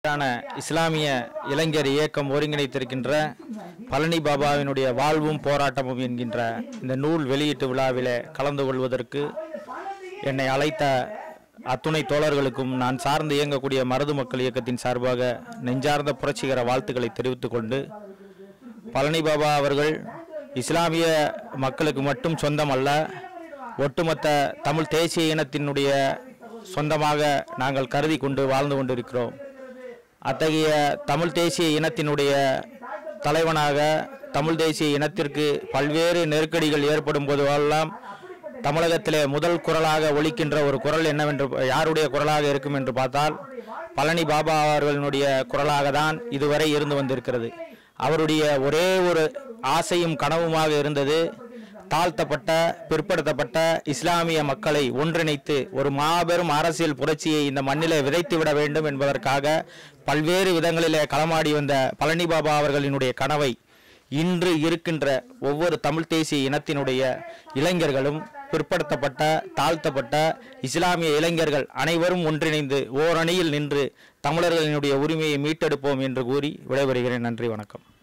ஆன இஸ்லாமிய இளைஞர் இயக்கம் ஒருங்கிணைத்திருக்கின்ற பழனி பாபாவினுடைய வாழ்வும் போராட்டமும் என்கின்ற இந்த நூல் வெளியீட்டு விழாவிலே கலந்து கொள்வதற்கு என்னை அழைத்த அத்துணை தோழர்களுக்கும் நான் சார்ந்து இயங்கக்கூடிய மருது மக்கள் இயக்கத்தின் சார்பாக நெஞ்சார்ந்த புரட்சிகர வாழ்த்துக்களை தெரிவித்துக் கொண்டு பழனி பாபா அவர்கள் இஸ்லாமிய மக்களுக்கு மட்டும் சொந்தமல்ல ஒட்டுமொத்த தமிழ் தேசிய இனத்தினுடைய சொந்தமாக நாங்கள் கருதி கொண்டு வாழ்ந்து கொண்டிருக்கிறோம் அத்தகைய தமிழ் தேசிய இனத்தினுடைய தலைவனாக தமிழ் தேசிய இனத்திற்கு பல்வேறு நெருக்கடிகள் ஏற்படும் போதெல்லாம் தமிழகத்திலே முதல் குரலாக ஒலிக்கின்ற ஒரு குரல் என்னவென்று யாருடைய குரலாக இருக்கும் என்று பார்த்தால் பழனி பாபா அவர்களுடைய குரலாக தான் இதுவரை இருந்து வந்திருக்கிறது அவருடைய ஒரே ஒரு ஆசையும் கனவுமாக இருந்தது தாழ்த்தப்பட்ட பிற்படுத்தப்பட்ட இஸ்லாமிய மக்களை ஒன்றிணைத்து ஒரு மாபெரும் அரசியல் புரட்சியை இந்த மண்ணிலே விதைத்து விட வேண்டும் என்பதற்காக பல்வேறு விதங்களிலே களமாடி வந்த பழனி பாபா அவர்களினுடைய கனவை இன்று இருக்கின்ற ஒவ்வொரு தமிழ் தேசிய இனத்தினுடைய இளைஞர்களும் பிற்படுத்தப்பட்ட தாழ்த்தப்பட்ட இஸ்லாமிய இளைஞர்கள் அனைவரும் ஒன்றிணைந்து ஓரணியில் நின்று தமிழர்களினுடைய உரிமையை மீட்டெடுப்போம் என்று கூறி விடைபெறுகிறேன் நன்றி வணக்கம்